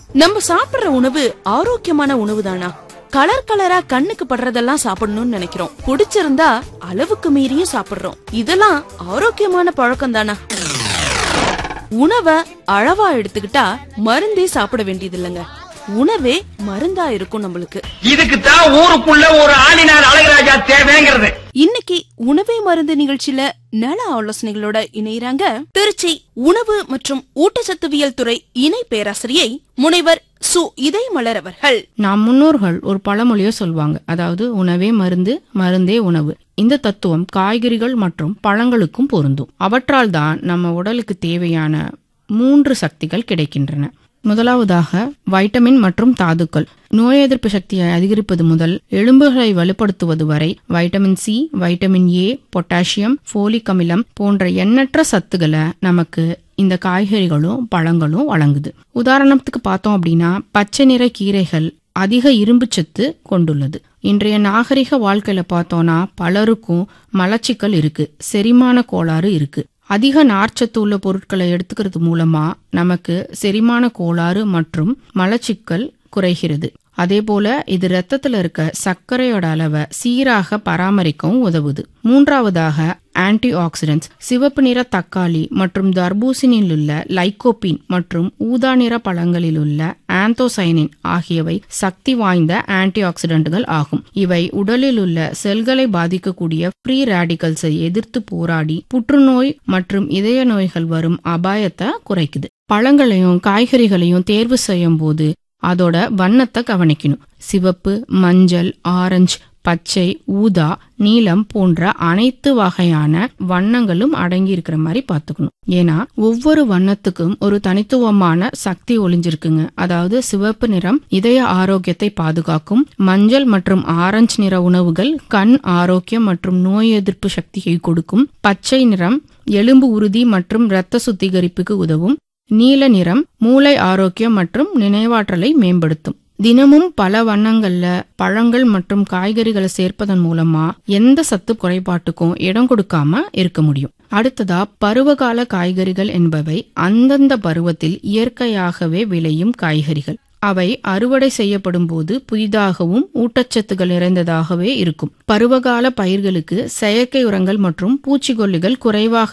நம்ம சாப்பிடுற உணவு ஆரோக்கியமான உணவு தானா கலர் கலரா கண்ணுக்கு படுறதெல்லாம் சாப்பிடணும்னு நினைக்கிறோம் பிடிச்சிருந்தா அளவுக்கு மீறியும் சாப்பிடுறோம் இதெல்லாம் ஆரோக்கியமான பழக்கம் தானா உணவை அளவா எடுத்துக்கிட்டா மருந்தே சாப்பிட வேண்டியது இல்லைங்க உணவே மருந்தா இருக்கும் நம்மளுக்கு இதுக்கு தான் ஊருக்குள்ள ஒரு ஆளினார் அழகராஜா தேவைங்கிறது இன்னைக்கு உணவே மருந்து நிகழ்ச்சியில நல ஆலோசனைகளோட இணையறாங்க திருச்சி உணவு மற்றும் ஊட்டச்சத்துவியல் துறை இணை பேராசிரியை முனைவர் சு இதயமலர் அவர்கள் நம் முன்னோர்கள் ஒரு பழமொழியோ சொல்வாங்க அதாவது உணவே மருந்து மருந்தே உணவு இந்த தத்துவம் காய்கறிகள் மற்றும் பழங்களுக்கும் பொருந்தும் அவற்றால் தான் நம்ம உடலுக்கு தேவையான மூன்று சக்திகள் கிடைக்கின்றன முதலாவதாக வைட்டமின் மற்றும் தாதுக்கள் நோய் எதிர்ப்பு சக்தியை அதிகரிப்பது முதல் எலும்புகளை வலுப்படுத்துவது வரை vitamin C vitamin A potassium folic அமிலம் போன்ற எண்ணற்ற சத்துக்களை நமக்கு இந்த காய்கறிகளும் பழங்களும் வழங்குது உதாரணத்துக்கு பார்த்தோம் அப்படின்னா பச்சை நிற கீரைகள் அதிக இரும்பு சத்து கொண்டுள்ளது இன்றைய நாகரிக வாழ்க்கையில பார்த்தோம்னா பலருக்கும் மலச்சிக்கல் இருக்கு செரிமான கோளாறு இருக்கு அதிக நார்ச்சத்து உள்ள பொருட்களை எடுத்துக்கிறது மூலமா நமக்கு செரிமான கோளாறு மற்றும் மலச்சிக்கல் குறைகிறது அதே போல இது ரத்தத்துல இருக்க சர்க்கரையோட அளவை சீராக பராமரிக்கவும் உதவுது மூன்றாவதாக ஆன்டி ஆக்சிடென்ட்ஸ் சிவப்பு நிற தக்காளி மற்றும் தர்பூசணியில் உள்ள லைகோபின் மற்றும் ஊதா நிற பழங்களில் உள்ள ஆந்தோசைனின் ஆகியவை சக்தி வாய்ந்த ஆன்டி ஆக்சிடென்ட்கள் ஆகும் இவை உடலில் உள்ள செல்களை பாதிக்கக்கூடிய ஃப்ரீ ரேடிகல்ஸை எதிர்த்து போராடி புற்றுநோய் மற்றும் இதய நோய்கள் வரும் அபாயத்தை குறைக்குது பழங்களையும் காய்கறிகளையும் தேர்வு செய்யும் போது அதோட வண்ணத்தை கவனிக்கணும் சிவப்பு மஞ்சள் ஆரஞ்சு பச்சை ஊதா நீலம் போன்ற அனைத்து வகையான வண்ணங்களும் அடங்கி இருக்கிற மாதிரி பார்த்துக்கணும் ஏன்னா ஒவ்வொரு வண்ணத்துக்கும் ஒரு தனித்துவமான சக்தி ஒளிஞ்சிருக்குங்க அதாவது சிவப்பு நிறம் இதய ஆரோக்கியத்தை பாதுகாக்கும் மஞ்சள் மற்றும் ஆரஞ்சு நிற உணவுகள் கண் ஆரோக்கியம் மற்றும் நோய் எதிர்ப்பு சக்தியை கொடுக்கும் பச்சை நிறம் எலும்பு உறுதி மற்றும் இரத்த சுத்திகரிப்புக்கு உதவும் நீல நிறம் மூளை ஆரோக்கியம் மற்றும் நினைவாற்றலை மேம்படுத்தும் தினமும் பல வண்ணங்கள்ல பழங்கள் மற்றும் காய்கறிகளை சேர்ப்பதன் மூலமா எந்த சத்து குறைபாட்டுக்கும் இடம் கொடுக்காம இருக்க முடியும் அடுத்ததா பருவகால காய்கறிகள் என்பவை அந்தந்த பருவத்தில் இயற்கையாகவே விளையும் காய்கறிகள் அவை அறுவடை செய்யப்படும் போது புதிதாகவும் ஊட்டச்சத்துகள் நிறைந்ததாகவே இருக்கும் பருவகால பயிர்களுக்கு செயற்கை உரங்கள் மற்றும் பூச்சிக்கொல்லிகள் குறைவாக